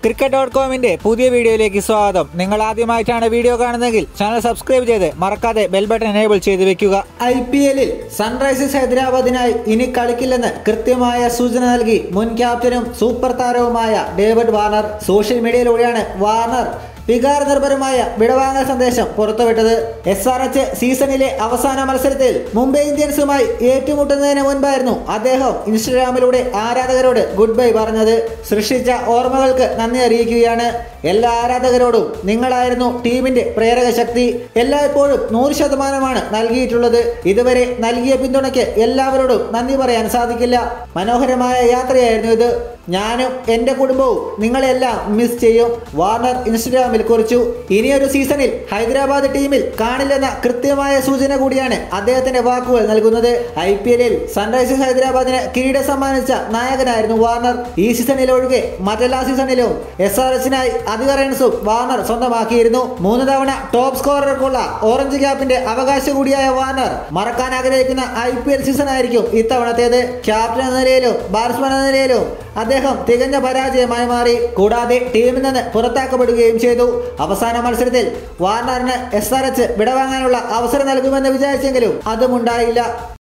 cricket dot കോമിന്റെ പുതിയ വീഡിയോയിലേക്ക് സ്വാഗതം നിങ്ങൾ ആദ്യമായിട്ടാണ് വീഡിയോ കാണുന്നതെങ്കിൽ ചാനൽ സബ്സ്ക്രൈബ് ചെയ്ത് മറക്കാതെ ബെൽ ബട്ടൺ എനേബിൾ ചെയ്ത് വെക്കുക ഐ പി എല്ലിൽ സൺറൈസേഴ്സ് ഹൈദരാബാദിനായി ഇനി കളിക്കില്ലെന്ന് കൃത്യമായ സൂചന നൽകി മുൻ ക്യാപ്റ്റനും സൂപ്പർ താരവുമായ ഡേവിഡ് വാർണർ സോഷ്യൽ മീഡിയയിലൂടെയാണ് വാർണർ വികാര നിർഭരമായ വിടവാങ്ങൽ സന്ദേശം പുറത്തുവിട്ടത് എസ് ആർ എച്ച് സീസണിലെ അവസാന മത്സരത്തിൽ മുംബൈ ഇന്ത്യൻസുമായി ഏറ്റുമുട്ടുന്നതിന് മുൻപായിരുന്നു അദ്ദേഹം ഇൻസ്റ്റഗ്രാമിലൂടെ ആരാധകരോട് ഗുഡ് ബൈ പറഞ്ഞത് സൃഷ്ടിച്ച ഓർമ്മകൾക്ക് നന്ദി അറിയിക്കുകയാണ് എല്ലാ ആരാധകരോടും നിങ്ങളായിരുന്നു ടീമിന്റെ പ്രേരക ശക്തി എല്ലായ്പ്പോഴും നൂറ് ശതമാനമാണ് നൽകിയിട്ടുള്ളത് ഇതുവരെ നൽകിയ പിന്തുണയ്ക്ക് എല്ലാവരോടും നന്ദി പറയാൻ സാധിക്കില്ല മനോഹരമായ യാത്രയായിരുന്നു ഇത് ഞാനും എൻ്റെ കുടുംബവും നിങ്ങളെല്ലാം മിസ് ചെയ്യും വാർണർ ഇൻസ്റ്റഗ്രാമിൽ കുറിച്ചു ഇനിയൊരു സീസണിൽ ഹൈദരാബാദ് ടീമിൽ കാണില്ലെന്ന കൃത്യമായ സൂചന കൂടിയാണ് അദ്ദേഹത്തിന്റെ വാക്കുകൾ നൽകുന്നത് ഐ പി എല്ലിൽ സൺറൈസേഴ്സ് ഹൈദരാബാദിന് കിരീടം സമ്മാനിച്ച നായകനായിരുന്നു വാർണർ ഈ സീസണിൽ ഒഴികെ മറ്റെല്ലാ സീസണിലും എസ് ആർ എസിനായി അധിക റൺസും വാർണർ സ്വന്തമാക്കിയിരുന്നു മൂന്ന് തവണ ടോപ്പ് സ്കോറർക്കുള്ള ഓറഞ്ച് ക്യാപ്പിന്റെ അവകാശം കൂടിയായ വാർണർ മറക്കാൻ ആഗ്രഹിക്കുന്ന ഐ പി എൽ സീസൺ ആയിരിക്കും ഇത്തവണത്തേത് ക്യാപ്റ്റൻ എന്ന നിലയിലും ബാറ്റ്സ്മാൻ എന്ന നിലയിലും അദ്ദേഹം തികഞ്ഞ പരാജയമായി മാറി കൂടാതെ ടീമിൽ നിന്ന് പുറത്താക്കപ്പെടുകയും ചെയ്തു അവസാന മത്സരത്തിൽ വാർണറിന് എസ് ആർ എച്ച് വിടവാങ്ങാനുള്ള അവസരം നൽകുമെന്ന് വിചാരിച്ചെങ്കിലും അതും ഉണ്ടായില്ല